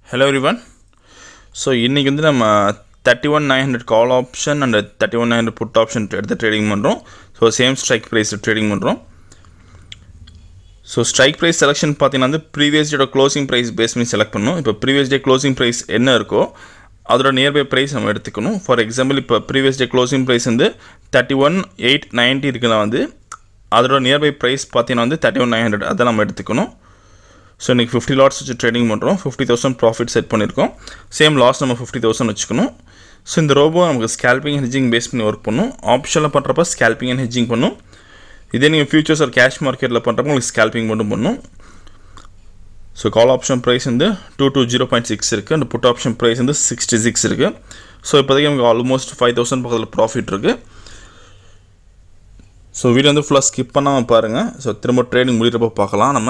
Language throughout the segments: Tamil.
ஹலோ எவ்ரிவன் ஸோ இன்றைக்கி வந்து நம்ம thirty one nine hundred call option and thirty one nine hundred put option எடுத்து ட்ரேடிங் பண்ணுறோம் so same strike price trading பண்ணுறோம் ஸோ ஸ்ட்ரைக் ப்ரைஸ் செலெக்ஷன் பார்த்தீங்கன்னா வந்து previous day closing price base பண்ணி செலக்ட் பண்ணணும் இப்போ ப்ரீவியஸ் டே க்ளோசிங் ப்ரைஸ் என்ன இருக்கோ அதோட நியர்பை ப்ரைஸ் நம்ம எடுத்துக்கணும் ஃபார் எக்ஸாம்பிள் இப்போ ப்ரீவியஸ் டே க்ளோசிங் ப்ரைஸ் வந்து தேர்ட்டி ஒன் எயிட் நைன்ட்டி இருக்குன்னா வந்து அதோட நியர்பை ப்ரைஸ் பார்த்தீங்கன்னா வந்து தேர்ட்டி ஒன் நைன் ஹண்ட்ரட் அதை நம்ம எடுத்துக்கணும் ஸோ இன்றைக்கி ஃபிஃப்டி லாட்ஸ் வச்சு ட்ரேடிங் பண்ணுறோம் ஃபிஃப்டி தௌசண்ட் ப்ராஃபிட் செட் பண்ணியிருக்கோம் சேம் லாஸ் நம்ம ஃபிஃப்டி தௌசண்ட் வச்சுக்கணும் ஸோ இந்த ரோபோ நமக்கு ஸ்கேல்பிங் ஹெஜிங் பேஸ் பண்ணி ஒர்க் பண்ணும் ஆப்ஷனில் பண்ணுறப்ப ஸ்கேல்பிங் அண்ட் ஹெஜிங் பண்ணும் இதே நீங்கள் ஃபியூச்சர்ஸ் ஆர் கேஷ் மார்க்கெட்டில் பண்ணுறப்ப உங்களுக்கு ஸ்கேல்பிங் மட்டும் பண்ணும் ஸோ கால் ஆப்ஷன் ப்ரைஸ் வந்து two two zero point six இருக்குது அண்ட் புட் ஆப்ஷன் ப்ரைஸ் வந்து சிக்ஸ்டி சிக்ஸ் இருக்குது ஸோ இப்போதைக்கு நமக்கு ஆல்மோஸ்ட் ஃபைவ் தௌசண்ட் பக்கத்தில் ப்ராஃபிட் இருக்குது ஸோ வீடியோ வந்து ஃபுல்லாக ஸ்கிப் பண்ணாமல் பாருங்கள் ஸோ திரும்ப ட்ரேடிங் முடிகிறப்ப பார்க்கலாம் நம்ம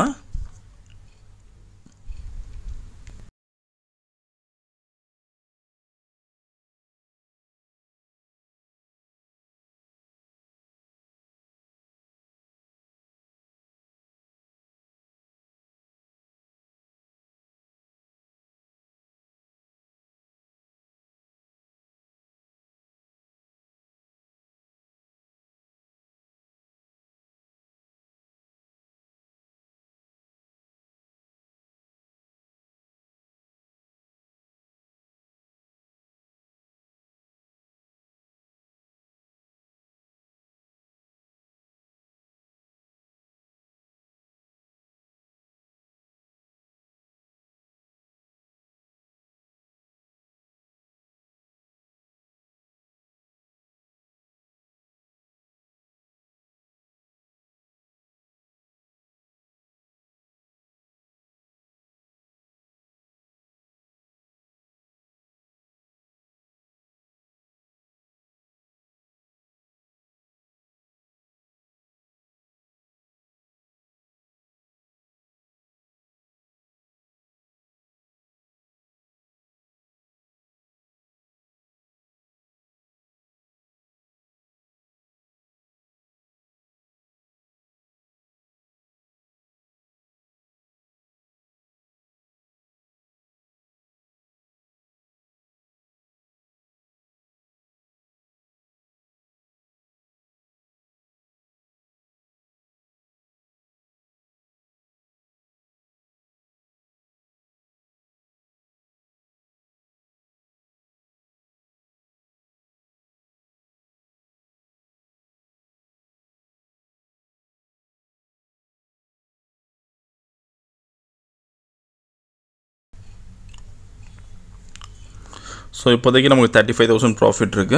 ஸோ இப்போதைக்கு நமக்கு தேர்ட்டி ஃபைவ் தௌசண்ட் ப்ராஃபிட் இருக்குது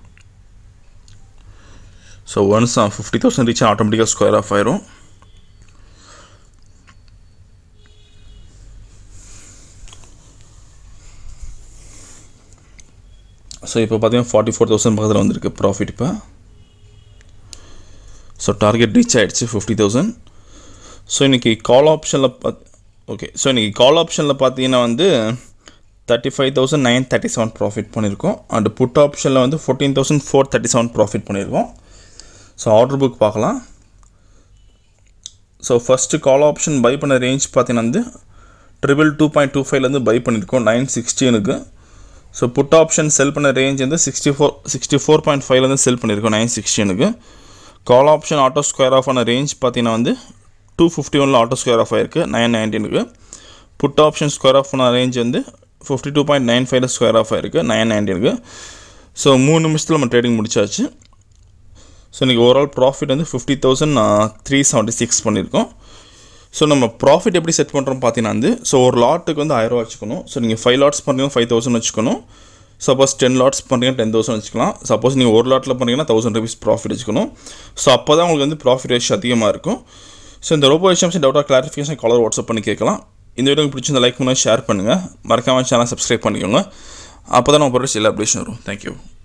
so once fifty thousand reach ஆட்டோமேட்டிக்காக ஸ்கொயர் ஆஃப் ஆயிரும் ஸோ இப்போ பார்த்தீங்கன்னா ஃபார்ட்டி ஃபோர் தௌசண்ட் பக்கத்தில் வந்திருக்கு ப்ராஃபிட் இப்போ ஸோ டார்கெட் ரீச் ஆகிடுச்சு ஃபிஃப்டி தௌசண்ட் ஸோ இன்றைக்கி கால் ஆப்ஷனில் பார்த்து ஓகே ஸோ இன்றைக்கி கால் ஆப்ஷனில் பார்த்தீங்கன்னா வந்து thirty five thousand nine thirty seven profit பண்ணியிருக்கோம் அண்ட் புட் ஆப்ஷனில் வந்து fourteen thousand four thirty seven profit பண்ணியிருக்கோம் ஸோ ஆர்டர் புக் பார்க்கலாம் so first call option buy பண்ண ரேஞ்ச் பார்த்தீங்கன்னா வந்து ட்ரிபிள் டூ பாயிண்ட் டூ ஃபைவ்லேருந்து பை பண்ணியிருக்கோம் நைன் சிக்ஸ்டீனுக்கு ஸோ புட் ஆப்ஷன் செல் பண்ண ரேஞ்ச் வந்து sixty four sixty four point ஃபைவ்லேருந்து செல் பண்ணியிருக்கோம் நைன் சிக்ஸ்டீனுக்கு call option auto square off ஆன ரேஞ்ச் பார்த்தீங்கன்னா வந்து டூ ஃபிஃப்டி ஒனில் ஆட்டோ ஸ்கொயர் ஆஃப் ஆயிருக்கு நைன் நைன்டீனுக்கு புட் ஆப்ஷன் ஸ்கொயர் ஆஃப் ஆன ரேஞ்ச் வந்து ஃபிஃப்டி டூ பாயிண்ட் நைன் ஃபைவ்ல ஸ்கொயர் ஆஃப் ஆயிருக்கு நைன் நைன்டீனுக்கு ஸோ மூணு நிமிஷத்தில் நம்ம ட்ரேடிங் முடிச்சாச்சு ஸோ இன்றைக்கி ஓவரால் ப்ராஃபிட் வந்து fifty thousand three seventy six பண்ணியிருக்கோம் ஸோ நம்ம ப்ராஃபிட் எப்படி செட் பண்ணுறோம் பார்த்தீங்கன்னா வந்து ஸோ ஒரு லாட்டுக்கு வந்து ஆயிரரூவா வச்சுக்கணும் ஸோ நீங்கள் ஃபைவ் லாட்ஸ் பண்ணுறீங்க ஃபைவ் தௌசண்ட் வச்சுக்கணும் சப்போஸ் டென் லாட்ஸ் பண்ணுறீங்கன்னா டென் தௌசண்ட் வச்சுக்கலாம் சப்போஸ் நீங்கள் ஒரு லாட்டில் பண்ணுறீங்கன்னா தௌசண்ட் ருபீஸ் ப்ராஃபிட் வச்சுக்கணும் ஸோ அப்போ தான் உங்களுக்கு வந்து ப்ராஃபிட் ரேஷ் அதிகமாக இருக்கும் ஸோ இந்த ரோபோ விஷயம் டவுட்டாக கிளாரிஃபிகேஷன் காலர் வாட்ஸ்அப் பண்ணி கேட்கலாம் இந்த வீடியோ பிடிச்சிருந்த லைக் பண்ணி ஷேர் பண்ணுங்கள் மறக்காமல் சேனல் சப்ஸ்கிரைப் பண்ணிக்கோங்க அப்போ தான் நம்ம போகிற எல்லா அப்டேஷன் வரும் தேங்க்யூ